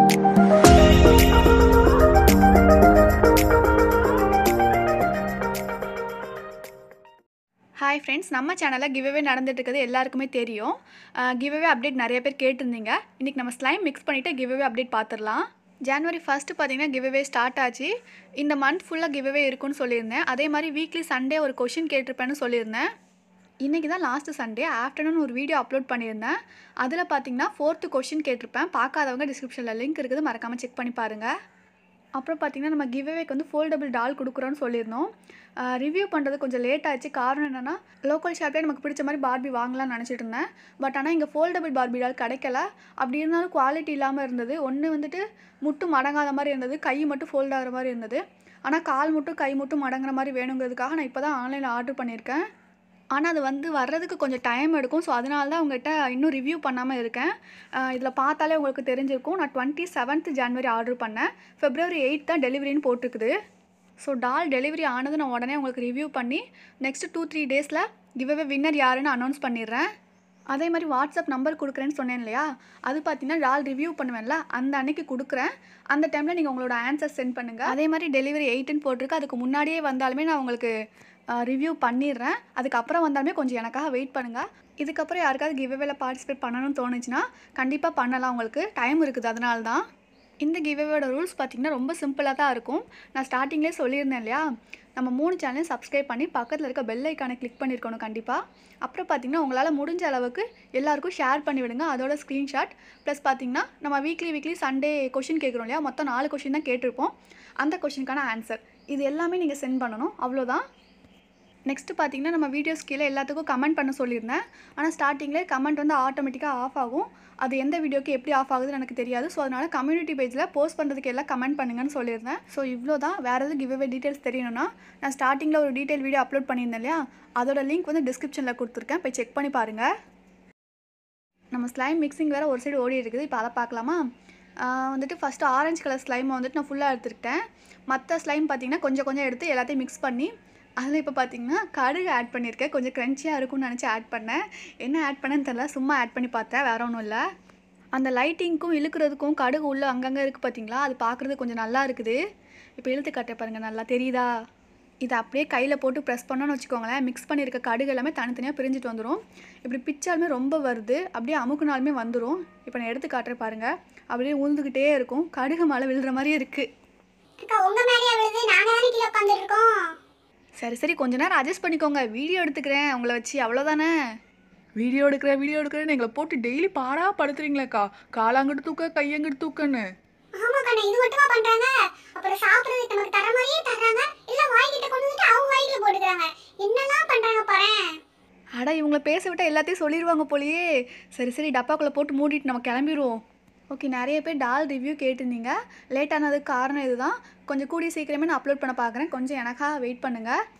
hi friends நம்ம சேனலில் giveaway நடந்துட்டு இருக்கிறது எல்லாருக்குமே தெரியும் கிவ்அவே அப்டேட் நிறைய பேர் கேட்டிருந்தீங்க இன்றைக்கி நம்ம ஸ்லைம் மிக்ஸ் பண்ணிவிட்டு கிவ்அவே அப்டேட் பார்த்துடலாம் ஜனவரி ஃபஸ்ட்டு பார்த்தீங்கன்னா கிவ்அவே ஸ்டார்ட் ஆச்சு இந்த மந்த் ஃபுல்லாக கிவ்அவே இருக்குன்னு சொல்லியிருந்தேன் அதே மாதிரி வீக்லி சண்டே ஒரு கொஷின் கேட்டிருப்பேன்னு சொல்லியிருந்தேன் இன்றைக்கி தான் லாஸ்ட்டு சண்டே ஆஃப்டர்நூன் ஒரு வீடியோ அப்லோட் பண்ணியிருந்தேன் அதில் பார்த்தீங்கன்னா ஃபோர்த்து கொஷின் கேட்டிருப்பேன் பார்க்காதவங்க டிஸ்கிரிப்ஷனில் லிங்க் இருக்குது மறக்காமல் செக் பண்ணி பாருங்கள் அப்புறம் பார்த்தீங்கன்னா நம்ம கிவ்அவேக்கு வந்து ஃபோல்டபுள் டால் கொடுக்குறோன்னு சொல்லியிருந்தோம் ரிவ்யூ பண்ணுறது கொஞ்சம் லேட் ஆச்சு காரணம் என்னென்னா லோக்கல் ஷாப்லேயே நமக்கு பிடிச்ச மாதிரி பார்பி வாங்கலாம்னு நினச்சிட்டு இருந்தேன் பட் ஆனால் இங்கே ஃபோல்டபுள் பார்பி டால் கிடைக்கல அப்படி இருந்தாலும் குவாலிட்டி இல்லாமல் இருந்தது ஒன்று வந்துட்டு முட்டு மடங்காத மாதிரி இருந்தது கை மட்டும் ஃபோல்ட் ஆகிற மாதிரி இருந்தது ஆனால் கால் மட்டும் கை மட்டும் மடங்குற மாதிரி வேணுங்கிறதுக்காக நான் இப்போ தான் ஆன்லைனில் ஆர்டர் பண்ணியிருக்கேன் ஆனால் அது வந்து வர்றதுக்கு கொஞ்சம் டைம் எடுக்கும் ஸோ அதனால தான் உங்கள்கிட்ட இன்னும் ரிவ்யூ பண்ணாமல் இருக்கேன் இதில் பார்த்தாலே உங்களுக்கு தெரிஞ்சிருக்கும் நான் டுவெண்ட்டி செவன்த் ஜான்வரி ஆர்டர் பண்ணேன் ஃபெப்ரவரி எயிட் தான் டெலிவரின்னு போட்டிருக்குது ஸோ டால் டெலிவரி ஆனது நான் உடனே உங்களுக்கு ரிவ்யூ பண்ணி நெக்ஸ்ட்டு டூ த்ரீ டேஸில் கிவ்அவே வின்னர் யாருன்னு அனௌன்ஸ் பண்ணிடுறேன் அதே மாதிரி வாட்ஸ்அப் நம்பர் கொடுக்குறேன்னு சொன்னேன் இல்லையா அது பார்த்தீங்கன்னா டால் ரிவ்யூ பண்ணுவேன்ல அந்த அன்னைக்கு கொடுக்குறேன் அந்த டைமில் நீங்கள் உங்களோட ஆன்சர் சென்ட் பண்ணுங்கள் அதே மாதிரி டெலிவரி எயிட்டுன்னு போட்டிருக்கு அதுக்கு முன்னாடியே வந்தாலுமே நான் உங்களுக்கு ரிவ்யூ பண்ணிடுறேன் அதுக்கப்புறம் வந்தாலுமே கொஞ்சம் எனக்காக வெயிட் பண்ணுங்கள் இதுக்கப்புறம் யாருக்காவது கிவ்அவேல பார்ட்டிசிபேட் பண்ணணும்னு தோணுச்சுன்னா கண்டிப்பாக பண்ணலாம் உங்களுக்கு டைம் இருக்குது அதனால தான் இந்த கிவ்அவேயோட ரூல்ஸ் பார்த்திங்கன்னா ரொம்ப சிம்பிளாக தான் இருக்கும் நான் ஸ்டார்டிங்லேயே சொல்லியிருந்தேன் இல்லையா நம்ம மூணு சேனலையும் சப்ஸ்கிரைப் பண்ணி பக்கத்தில் இருக்க பெல் ஐக்கானை கிளிக் பண்ணியிருக்கணும் கண்டிப்பாக அப்புறம் பார்த்திங்கன்னா உங்களால் முடிஞ்ச அளவுக்கு எல்லாருக்கும் ஷேர் பண்ணி விடுங்க அதோட ஸ்க்ரீன்ஷாட் ப்ளஸ் பார்த்திங்கன்னா நம்ம வீக்லி வீக்லி சண்டே கொஷின் கேட்குறோம் இல்லையா மொத்தம் நாலு கொஷின் தான் கேட்டிருப்போம் அந்த கொஷினுக்கான ஆன்சர் இது எல்லாமே நீங்கள் சென்ட் பண்ணணும் அவ்வளோதான் நெக்ஸ்ட்டு பார்த்தீங்கன்னா நம்ம வீடியோஸ் கீழே எல்லாத்துக்கும் கமெண்ட் பண்ண சொல்லியிருந்தேன் ஆனால் ஸ்டார்டிங்கில் கமெண்ட் வந்து ஆட்டோமேட்டிக்காக ஆஃப் ஆகும் அது எந்த வீடியோக்கு எப்படி ஆஃப் ஆகுதுன்னு எனக்கு தெரியாது ஸோ அதனால் கம்யூனிட்டி பேஜில் போஸ்ட் பண்ணுறதுக்கு எல்லாம் கமெண்ட் பண்ணுங்கன்னு சொல்லியிருந்தேன் ஸோ இவ்வளோ தான் வேறு எதுவும் கிவ்அவே டீட்டெயில்ஸ் தெரியணும்னா நான் ஸ்டார்டிங்கில் ஒரு டீட்டெயில் வீடியோ அப்லோட் பண்ணியிருந்தேன் இல்லையா அதோட லிங்க் வந்து டிஸ்கிரிப்ஷனில் கொடுத்துருக்கேன் போய் செக் பண்ணி பாருங்கள் நம்ம ஸ்லைம் மிக்சிங் வேறு ஒரு சைடு ஓடி இருக்குது இப்போ அதை பார்க்கலாமா வந்துட்டு ஃபஸ்ட்டு ஆரஞ்சு கலர் ஸ்லைமை வந்துட்டு நான் ஃபுல்லாக எடுத்துக்கிட்டேன் மற்ற ஸ்லைம் பார்த்திங்கன்னா கொஞ்சம் கொஞ்சம் எடுத்து எல்லாத்தையும் மிக்ஸ் பண்ணி அதில் இப்போ பார்த்தீங்கன்னா கடுகு ஆட் பண்ணியிருக்கேன் கொஞ்சம் க்ரன்ச்சியாக இருக்கும்னு நினச்சி ஆட் பண்ணேன் என்ன ஆட் பண்ணேன்னு தெரில சும்மா ஆட் பண்ணி பார்த்தேன் வேற ஒன்றும் இல்லை அந்த லைட்டிங்க்கும் இழுக்கிறதுக்கும் கடுகு உள்ளே அங்கங்கே இருக்குது பார்த்தீங்களா அது பார்க்குறது கொஞ்சம் நல்லா இருக்குது இப்போ இழுத்து கட்ட பாருங்கள் நல்லா தெரியுதா இதை அப்படியே கையில் போட்டு ப்ரெஸ் பண்ணோன்னு வச்சுக்கோங்களேன் மிக்ஸ் பண்ணியிருக்க கடுகு எல்லாமே தனித்தனியாக பிரிஞ்சுட்டு வந்துடும் இப்படி பிச்சாலுமே ரொம்ப வருது அப்படியே அமுக்குனாலுமே வந்துடும் இப்போ நான் எடுத்து காட்டுறேன் பாருங்கள் அப்படியே உழுந்துக்கிட்டே இருக்கும் கடுகு மழை விழுற மாதிரியே இருக்குது அக்கா உங்க மேலேயே விழுது நாங்க தானே கீழே உட்காந்துருக்கோம் சரி சரி கொஞ்ச நேரம் அட்ஜஸ்ட் பண்ணிக்கோங்க வீடியோ எடுத்துக்கிறேன் உங்களை வச்சு அவ்வளோதானே வீடியோ எடுக்கிறேன் வீடியோ எடுக்கிறேன்னு எங்களை போட்டு டெய்லி பாடா படுத்துறீங்களேக்கா காலாங்கிட்டு தூக்க கையங்கிட்டு தூக்கன்னு ஆமா கண்ணா இது மட்டுமா பண்றாங்க அப்புறம் சாப்பிடுறதுக்கு நமக்கு தர மாதிரியே தர்றாங்க இல்ல வாய்கிட்ட கொண்டு வந்துட்டு அவங்க வாய்க்குள்ள போட்டுக்கிறாங்க என்னெல்லாம் பண்றாங்க பாரேன் அட இவங்களை பேச விட்டால் எல்லாத்தையும் சொல்லிடுவாங்க போலயே சரி சரி டப்பாக்குள்ளே போட்டு மூடிட்டு நம்ம கிளம்பிடுவோம் ஓகே நிறைய பேர் டால் ரிவ்யூ கேட்டிருந்தீங்க லேட் ஆனதுக்கு காரணம் இதுதான் கொஞ்சம் கூடிய சீக்கிரமே நான் அப்லோட் பண்ண பார்க்குறேன் கொஞ்சம் எனக்காக வெயிட் பண்ணுங்கள்